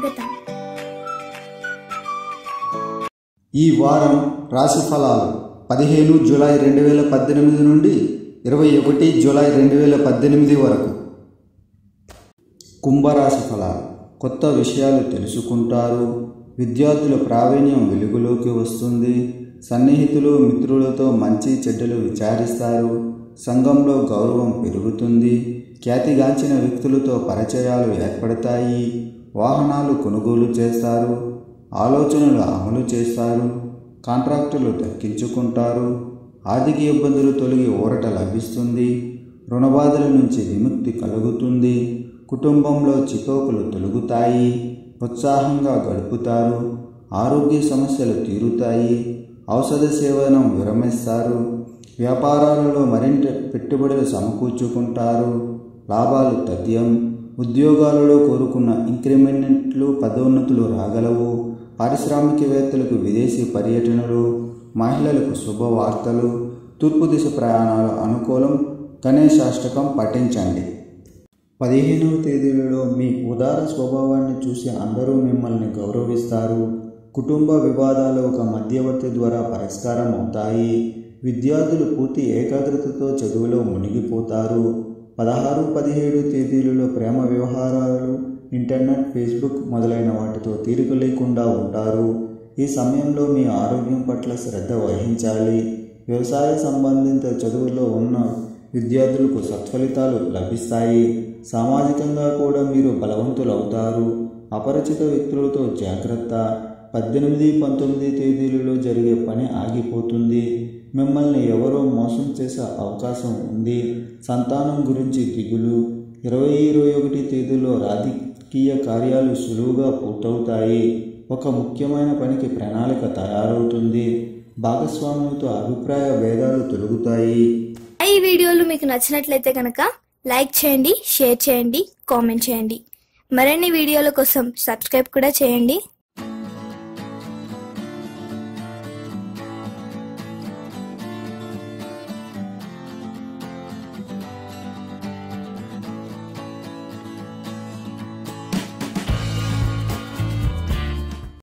స్వాగతం ఈ వారం రాశి ఫలాలు పదిహేను జూలై రెండు వేల పద్దెనిమిది నుండి ఇరవై ఒకటి జూలై రెండు వేల పద్దెనిమిది వరకు కుంభరాశి ఫలాలు కొత్త విషయాలు తెలుసుకుంటారు విద్యార్థుల ప్రావీణ్యం వెలుగులోకి వస్తుంది సన్నిహితులు మిత్రులతో మంచి చెడ్డలు విచారిస్తారు సంఘంలో గౌరవం పెరుగుతుంది ఖ్యాతిగాంచిన వ్యక్తులతో పరిచయాలు ఏర్పడతాయి వాహనాలు కొనుగోలు చేస్తారు ఆలోచనలు అమలు చేస్తారు కాంట్రాక్టులు దక్కించుకుంటారు ఆర్థిక ఇబ్బందులు తొలగి ఊరట లభిస్తుంది రుణబాధల నుంచి విముక్తి కలుగుతుంది కుటుంబంలో చికోకులు తొలగుతాయి ఉత్సాహంగా గడుపుతారు ఆరోగ్య సమస్యలు తీరుతాయి ఔషధ సేవనం విరమిస్తారు వ్యాపారాలలో మరింత పెట్టుబడులు సమకూర్చుకుంటారు లాభాలు తథ్యం ఉద్యోగాలలో కోరుకున్న ఇంక్రిమెంట్లు పదోన్నతులు రాగలవు పారిశ్రామికవేత్తలకు విదేశీ పర్యటనలు మహిళలకు శుభవార్తలు తూర్పు దిశ ప్రయాణాలు అనుకూలం గణేశాష్టకం పఠించండి పదిహేనవ తేదీలలో మీ ఉదార స్వభావాన్ని చూసి అందరూ మిమ్మల్ని గౌరవిస్తారు కుటుంబ వివాదాలు ఒక మధ్యవర్తి ద్వారా పరిష్కారం అవుతాయి విద్యార్థులు పూర్తి ఏకాగ్రతతో చదువులో మునిగిపోతారు పదహారు పదిహేడు తేదీలలో ప్రేమ వ్యవహారాలు ఇంటర్నెట్ ఫేస్బుక్ మొదలైన వాటితో తీరిక లేకుండా ఉంటారు ఈ సమయంలో మీ ఆరోగ్యం పట్ల శ్రద్ధ వహించాలి వ్యవసాయ సంబంధిత చదువులో ఉన్న విద్యార్థులకు సత్ఫలితాలు లభిస్తాయి సామాజికంగా కూడా మీరు బలవంతులవుతారు అపరిచిత వ్యక్తులతో జాగ్రత్త పద్దెనిమిది పంతొమ్మిది తేదీలలో జరిగే పని ఆగిపోతుంది మిమ్మల్ని ఎవరో మోసం చేసే అవకాశం ఉంది సంతానం గురించి దిగులు ఇరవై ఇరవై ఒకటి తేదీలో రాజకీయ కార్యాలు సులువుగా పూర్తవుతాయి ఒక ముఖ్యమైన పనికి ప్రణాళిక తయారవుతుంది భాగస్వామ్యంతో అభిప్రాయ భేదాలు తొలగుతాయి ఈ వీడియోలు మీకు నచ్చినట్లయితే కనుక లైక్ చేయండి షేర్ చేయండి కామెంట్ చేయండి మరిన్ని వీడియోల కోసం సబ్స్క్రైబ్ కూడా చేయండి